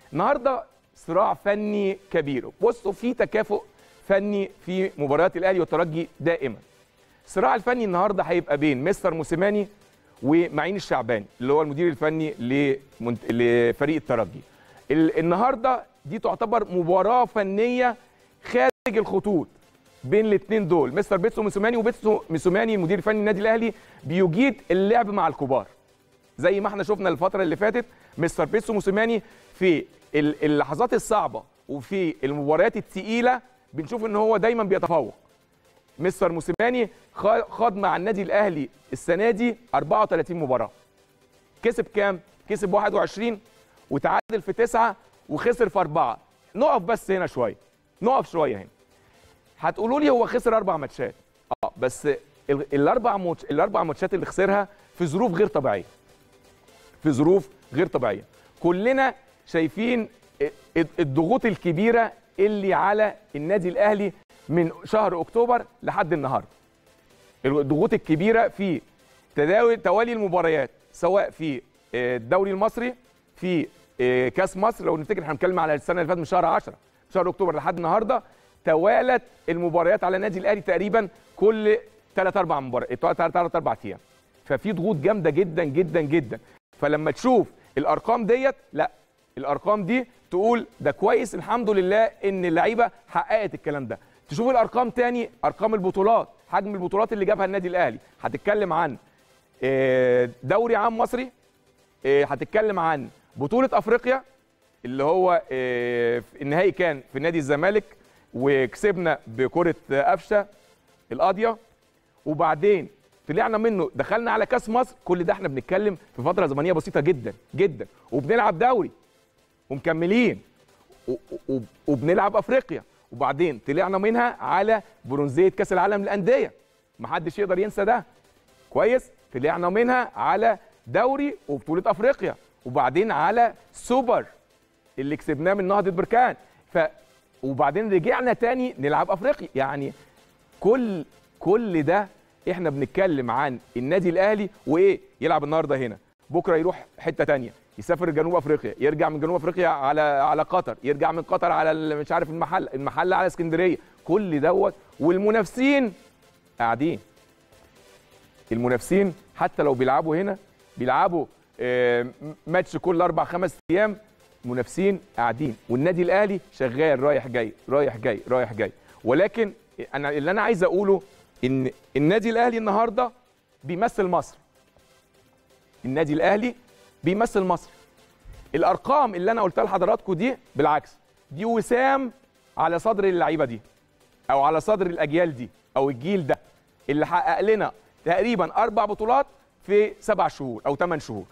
النهارده صراع فني كبير بصوا في تكافؤ فني في مباريات الاهلي والترجي دائما الصراع الفني النهارده هيبقى بين مستر موسيماني ومعين الشعباني اللي هو المدير الفني لمنت... لفريق الترجي ال... النهارده دي تعتبر مباراه فنيه خارج الخطوط بين الاثنين دول مستر بيتسو موسيماني وبيتسو موسيماني المدير الفني للنادي الاهلي بيجيد اللعب مع الكبار زي ما احنا شفنا الفتره اللي فاتت مستر بيتسو موسيماني في اللحظات الصعبه وفي المباريات الثقيله بنشوف ان هو دايما بيتفوق مستر موسيماني خاض مع النادي الاهلي السنه دي 34 مباراه كسب كام كسب 21 وتعادل في 9 وخسر في 4 نقف بس هنا شويه نقف شويه هنا هتقولوا لي هو خسر اربع ماتشات اه بس الاربع ماتش الاربع ماتشات اللي خسرها في ظروف غير طبيعيه في ظروف غير طبيعيه كلنا شايفين الضغوط الكبيره اللي على النادي الاهلي من شهر اكتوبر لحد النهارده الضغوط الكبيره في توالي المباريات سواء في الدوري المصري في كاس مصر لو نفتكر احنا بنتكلم على السنه اللي فاتت من شهر 10 شهر اكتوبر لحد النهارده توالت المباريات على النادي الاهلي تقريبا كل 3 4 مباريات 3 4 ايام ففي ضغوط جامده جدا جدا جدا فلما تشوف الارقام ديت لا الارقام دي تقول ده كويس الحمد لله ان اللعيبه حققت الكلام ده تشوف الارقام تاني ارقام البطولات حجم البطولات اللي جابها النادي الاهلي هتتكلم عن دوري عام مصري هتتكلم عن بطوله افريقيا اللي هو النهائي كان في نادي الزمالك وكسبنا بكره قفشه القاضيه وبعدين طلعنا منه دخلنا على كاس مصر كل ده احنا بنتكلم في فتره زمنيه بسيطه جدا جدا وبنلعب دوري ومكملين وبنلعب افريقيا وبعدين طلعنا منها على برونزيه كاس العالم للانديه محدش يقدر ينسى ده كويس طلعنا منها على دوري وبطوله افريقيا وبعدين على سوبر اللي كسبناه من نهضه بركان ف وبعدين رجعنا تاني نلعب افريقيا يعني كل كل ده احنا بنتكلم عن النادي الاهلي وايه يلعب النهارده هنا بكره يروح حته تانية يسافر جنوب افريقيا يرجع من جنوب افريقيا على على قطر يرجع من قطر على مش عارف المحل المحل على اسكندريه كل دوت والمنافسين قاعدين المنافسين حتى لو بيلعبوا هنا بيلعبوا ماتش كل اربع خمس ايام منافسين قاعدين والنادي الاهلي شغال رايح جاي رايح جاي رايح جاي ولكن انا اللي انا عايز اقوله ان النادي الاهلي النهارده بيمثل مصر النادي الاهلي بيمثل مصر الارقام اللي انا قلتها لحضراتكم دي بالعكس دي وسام على صدر اللعيبه دي او على صدر الاجيال دي او الجيل ده اللي حقق لنا تقريبا اربع بطولات في سبع شهور او ثمان شهور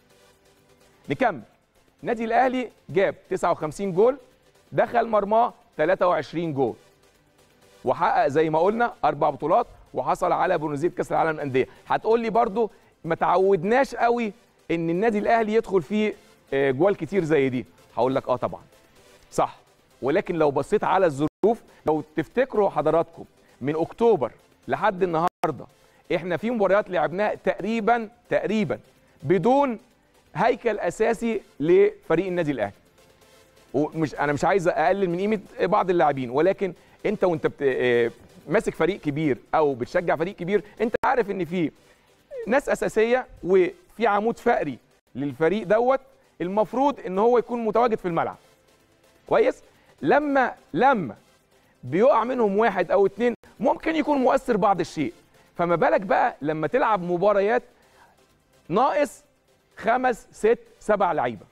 نكمل النادي الاهلي جاب 59 جول دخل مرماه 23 جول وحقق زي ما قلنا اربع بطولات وحصل على برونزيه كاس العالم للانديه هتقول لي برضو ما تعودناش قوي ان النادي الاهلي يدخل فيه جوال كتير زي دي هقول لك اه طبعا صح ولكن لو بصيت على الظروف لو تفتكروا حضراتكم من اكتوبر لحد النهارده احنا في مباريات لعبناها تقريبا تقريبا بدون هيكل اساسي لفريق النادي الاهلي ومش انا مش عايز اقلل من قيمه بعض اللاعبين ولكن انت وانت بت... ماسك فريق كبير او بتشجع فريق كبير انت عارف ان في ناس اساسيه وفي عمود فقري للفريق دوت المفروض ان هو يكون متواجد في الملعب كويس لما لما بيقع منهم واحد او اتنين ممكن يكون مؤثر بعض الشيء فما بالك بقى لما تلعب مباريات ناقص خمس ست سبع لعيبه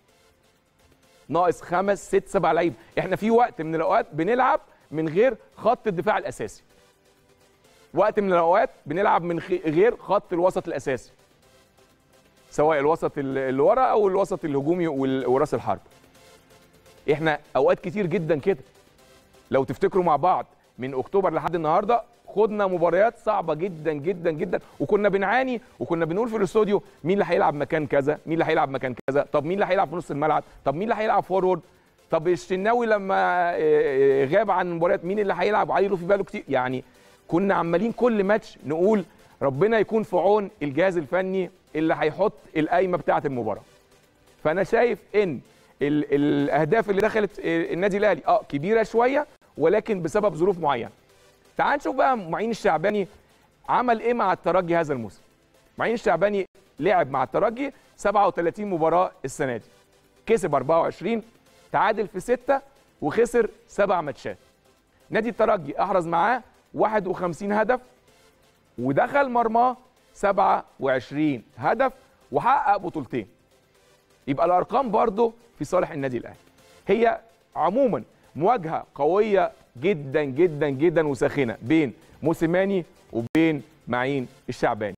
ناقص خمس ست سبع لعيبه احنا في وقت من الاوقات بنلعب من غير خط الدفاع الاساسي وقت من الاوقات بنلعب من غير خط الوسط الاساسي سواء الوسط اللي ورا او الوسط الهجومي وراس الحرب احنا اوقات كتير جدا كده لو تفتكروا مع بعض من اكتوبر لحد النهارده خدنا مباريات صعبه جدا جدا جدا وكنا بنعاني وكنا بنقول في الاستوديو مين اللي هيلعب مكان كذا مين اللي هيلعب مكان كذا طب مين اللي هيلعب في نص الملعب طب مين اللي هيلعب فورورد طب الشناوي لما غاب عن المباريات مين اللي هيلعب علي في باله كتير يعني كنا عمالين كل ماتش نقول ربنا يكون في عون الجهاز الفني اللي هيحط القايمه بتاعه المباراه فانا شايف ان ال الاهداف اللي دخلت النادي الاهلي اه كبيره شويه ولكن بسبب ظروف معينه تعال نشوف بقى معين الشعباني عمل ايه مع الترجي هذا الموسم معين الشعباني لعب مع الترجي 37 مباراه السنه دي كسب 24 تعادل في 6 وخسر 7 ماتشات نادي الترجي احرز معاه 51 هدف ودخل مرماه 27 هدف وحقق بطولتين يبقى الارقام برضه في صالح النادي الاهلي هي عموما مواجهه قويه جدا جدا جدا وساخنه بين موسيماني وبين معين الشعباني